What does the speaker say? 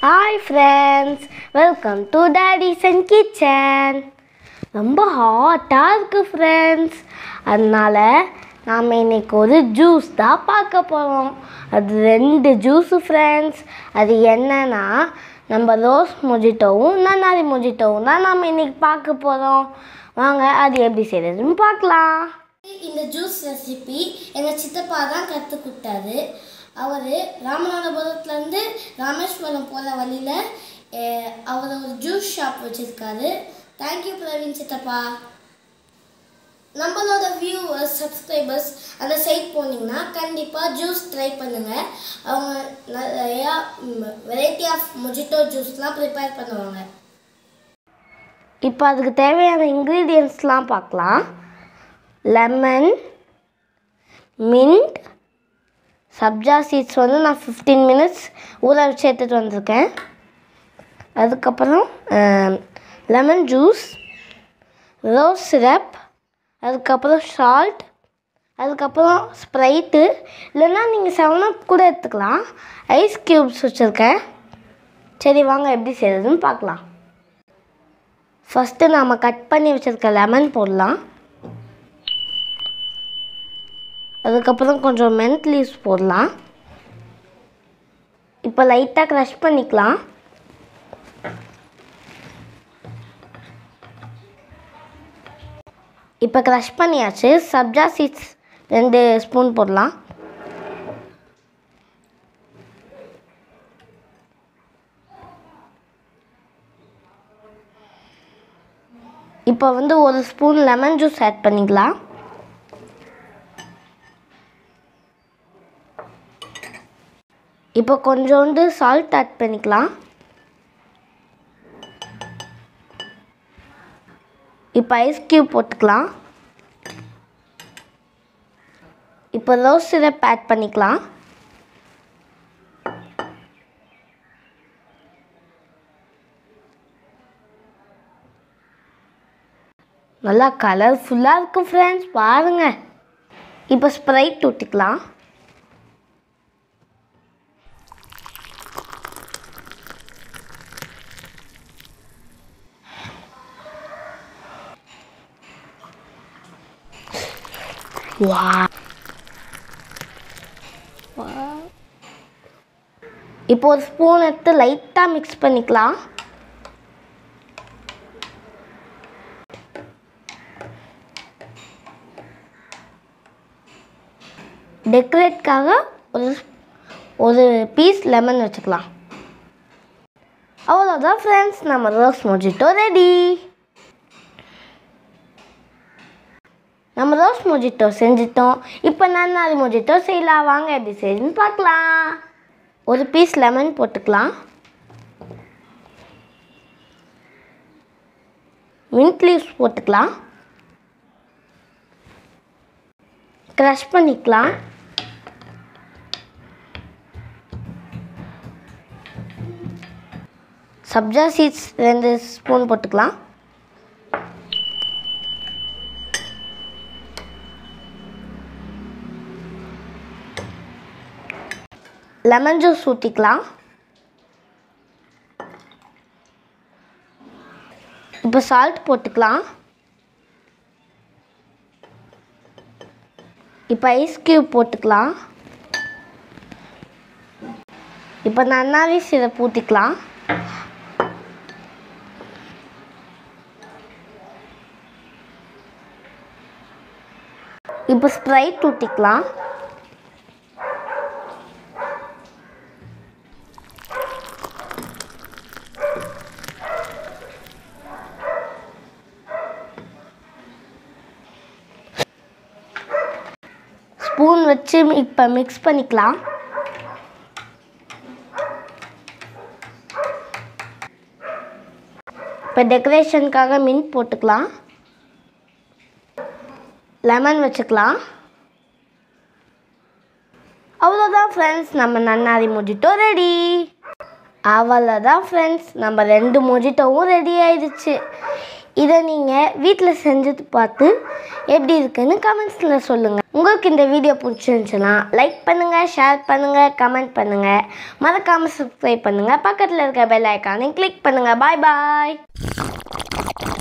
hi friends welcome to daddy's and kitchen ரொம்ப ஹாட்டாக இருக்குது ஃப்ரெண்ட்ஸ் அதனால் நாம் இன்னைக்கு ஒரு ஜூஸ் தான் பார்க்க போகிறோம் அது ரெண்டு ஜூஸு ஃப்ரெண்ட்ஸ் அது என்னன்னா நம்ம ரோஸ் மொஜிட்டோவும் நன்னாரி மொஜிட்டோவும் தான் நாம் இன்னைக்கு பார்க்க போகிறோம் வாங்க அது எப்படி செய்யறதுன்னு பார்க்கலாம் இந்த ஜூஸ் ரெசிபி எங்கள் சித்தப்பா தான் கற்றுக் கொடுத்தாரு அவர் ராமநாதபுரத்துலேருந்து ராமேஸ்வரம் போகிற வழியில் அவர் ஒரு ஜூஸ் ஷாப் வச்சுருக்காரு தேங்க்யூ பிரவீன் சித்தப்பா நம்மளோட வியூவர்ஸ் சப்ஸ்கிரைபர்ஸ் அந்த சைட் போனீங்கன்னா கண்டிப்பாக ஜூஸ் ட்ரை பண்ணுங்கள் அவங்க நிறையா வெரைட்டி ஆஃப் மொஜிட்டோ ஜூஸ்லாம் ப்ரிப்பேர் பண்ணுவாங்க இப்போ அதுக்கு தேவையான இன்க்ரீடியன்ஸ்லாம் பார்க்கலாம் லெமன் மின்ட் சப்ஜா சீட்ஸ் வந்து நான் ஃபிஃப்டீன் மினிட்ஸ் ஊற வச்சு எடுத்துகிட்டு வந்திருக்கேன் அதுக்கப்புறம் லெமன் ஜூஸ் ரோஸ் சிரப் அதுக்கப்புறம் சால்ட் அதுக்கப்புறம் ஸ்ப்ரைட்டு இல்லைன்னா நீங்கள் செவன் அப் கூட எடுத்துக்கலாம் ஐஸ் க்யூப்ஸ் வச்சுருக்கேன் சரி வாங்க எப்படி செய்யறதுன்னு பார்க்கலாம் ஃபஸ்ட்டு நாம் கட் பண்ணி வச்சுருக்க லெமன் போடலாம் அதுக்கப்புறம் கொஞ்சம் மென்ட் லீவ்ஸ் போடலாம் இப்போ லைட்டாக க்ரஷ் பண்ணிக்கலாம் இப்போ க்ரஷ் பண்ணியாச்சு சப்ஜா சீட்ஸ் ரெண்டு ஸ்பூன் போடலாம் இப்போ வந்து ஒரு ஸ்பூன் லெமன் ஜூஸ் ஆட் பண்ணிக்கலாம் இப்போ கொஞ்சோண்டு சால்ட் ஆட் பண்ணிக்கலாம் இப்போ ஐஸ் க்யூப் போட்டுக்கலாம் இப்போ ரோஸ் சிரப் ஆட் பண்ணிக்கலாம் நல்லா கலர்ஃபுல்லாக இருக்குது ஃப்ரெண்ட்ஸ் பாருங்கள் இப்போ ஸ்ப்ரைட் ஊற்றிக்கலாம் வா இப்போ ஒரு ஸ்பூன் எடுத்து லைட்டாக மிக்ஸ் பண்ணிக்கலாம் டெக்கரேட்காக ஒரு ஒரு பீஸ் லெமன் வச்சுக்கலாம் அவ்வளோதான் ஃப்ரெண்ட்ஸ் நம்ம ரோஸ் மொஜிட்டோ ரெடி நம்ம ரோஸ் மொஜிட்டோ செஞ்சிட்டோம் இப்போ நன்னாரி மொஜிட்டோ செய்யலாம் வாங்க எப்படி செய்யுதுன்னு பார்க்கலாம் ஒரு பீஸ் லெமன் போட்டுக்கலாம் மின்ட் லீவ்ஸ் போட்டுக்கலாம் க்ரஷ் பண்ணிக்கலாம் சப்ஜா சீட்ஸ் ரெண்டு ஸ்பூன் போட்டுக்கலாம் லெமன் ஜூஸ் ஊற்றிக்கலாம் இப்போ சால்ட் போட்டுக்கலாம் இப்போ ஐஸ் க்யூப் போட்டுக்கலாம் இப்போ நன்னாரி சிரப் ஊற்றிக்கலாம் இப்போ ஸ்ப்ரைட் ஊற்றிக்கலாம் ஸ்பூன் வச்சு இப்போ மிக்ஸ் பண்ணிக்கலாம் இப்போ டெக்கரேஷனுக்காக மின்ட் போட்டுக்கலாம் லெமன் வச்சுக்கலாம் அவ்வளோதான் ஃப்ரெண்ட்ஸ் நம்ம நன்னாரி மொஜிட்டோ ரெடி அவ்வளோதான் ஃப்ரெண்ட்ஸ் நம்ம ரெண்டு மொஜிட்டோவும் ரெடி ஆயிடுச்சு இதை நீங்கள் வீட்டில் செஞ்சுட்டு பார்த்து எப்படி இருக்குன்னு கமெண்ட்ஸில் சொல்லுங்கள் உங்களுக்கு இந்த வீடியோ பிடிச்சிருந்துச்சுன்னா லைக் பண்ணுங்கள் ஷேர் பண்ணுங்கள் கமெண்ட் பண்ணுங்கள் மறக்காமல் சப்ஸ்கிரைப் பண்ணுங்கள் பக்கத்தில் இருக்க பெல் ஐக்கானை கிளிக் பண்ணுங்கள் பாய் பாய்